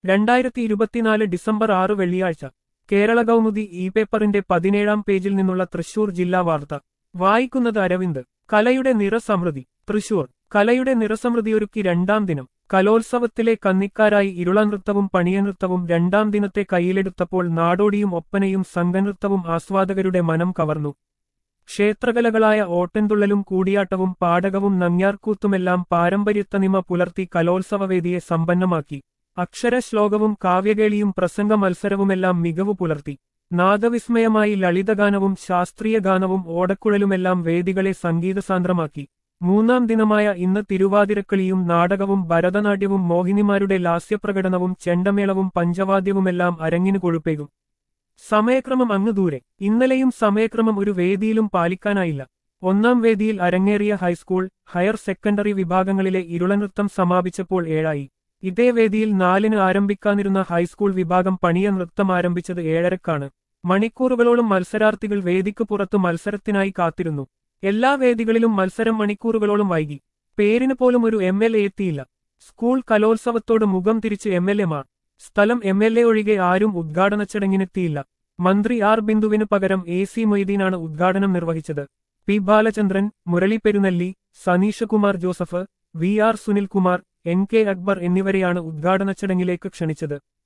രണ്ടായിരത്തി ഇരുപത്തിനാല് ഡിസംബർ ആറ് വെള്ളിയാഴ്ച കേരള കൗമുദി ഇ പേപ്പറിന്റെ പതിനേഴാം പേജിൽ നിന്നുള്ള തൃശൂർ ജില്ലാ വാർത്ത വായിക്കുന്നത് അരവിന്ദ് കലയുടെ നിറസമൃദ്ധി തൃശൂർ കലയുടെ നിറസമൃദ്ധിയൊരുക്കി രണ്ടാം ദിനം കലോത്സവത്തിലെ കന്നിക്കാരായി ഇരുളനൃത്തവും പണിയനൃത്തവും രണ്ടാം ദിനത്തെ കയ്യിലെടുത്തപ്പോൾ നാടോടിയും ഒപ്പനയും സംഘനൃത്തവും ആസ്വാദകരുടെ മനം കവർന്നു ക്ഷേത്രകലകളായ ഓട്ടൻതുള്ളലും കൂടിയാട്ടവും പാടകവും നങ്ങ്യാർകൂത്തുമെല്ലാം പാരമ്പര്യത്തനിമ പുലർത്തി കലോത്സവവേദിയെ സമ്പന്നമാക്കി അക്ഷരശ്ലോകവും കാവ്യകേളിയും പ്രസംഗ മത്സരവുമെല്ലാം മികവു പുലർത്തി നാദവിസ്മയമായി ലളിതഗാനവും ശാസ്ത്രീയ ഗാനവും ഓടക്കുഴലുമെല്ലാം വേദികളെ സംഗീതസാന്ദ്രമാക്കി മൂന്നാം ദിനമായ ഇന്ന് തിരുവാതിരക്കളിയും നാടകവും ഭരതനാട്യവും മോഹിനിമാരുടെ ലാസ്യപ്രകടനവും ചെണ്ടമേളവും പഞ്ചവാദ്യവുമെല്ലാം അരങ്ങിനു കൊഴുപ്പേകും സമയക്രമം അങ്ങ് ദൂരെ ഇന്നലെയും സമയക്രമം ഒരു വേദിയിലും പാലിക്കാനായില്ല ഒന്നാം വേദിയിൽ അരങ്ങേറിയ ഹൈസ്കൂൾ ഹയർ സെക്കൻഡറി വിഭാഗങ്ങളിലെ ഇരുളനൃത്തം സമാപിച്ചപ്പോൾ ഏഴായി ഇതേ വേദിയിൽ നാലിന് ആരംഭിക്കാനിരുന്ന ഹൈസ്കൂൾ വിഭാഗം പണിയ നൃത്തം ആരംഭിച്ചത് ഏഴരക്കാണ് മണിക്കൂറുകളോളം മത്സരാർത്ഥികൾ വേദിക്ക് പുറത്ത് മത്സരത്തിനായി കാത്തിരുന്നു എല്ലാ വേദികളിലും മത്സരം മണിക്കൂറുകളോളം വൈകി പേരിന് പോലും ഒരു എം എൽ എ എത്തിയില്ല സ്കൂൾ കലോത്സവത്തോട് മുഖം തിരിച്ച് എം എൽ എമാർ സ്ഥലം എം എൽ എ ഒഴികെ ആരും ഉദ്ഘാടന ചടങ്ങിനെത്തിയില്ല മന്ത്രി ആർ ബിന്ദുവിന് പകരം എ സി മൊയ്തീനാണ് ഉദ്ഘാടനം നിർവഹിച്ചത് P Balachandran Murali Perunnalli Saneeshakumar Joseph V R Sunilkumar N K Akbar എന്നിവരെയാണ് ഉദ്ഘാടന ചടങ്ങിലേക്ക് ക്ഷണിച്ചത്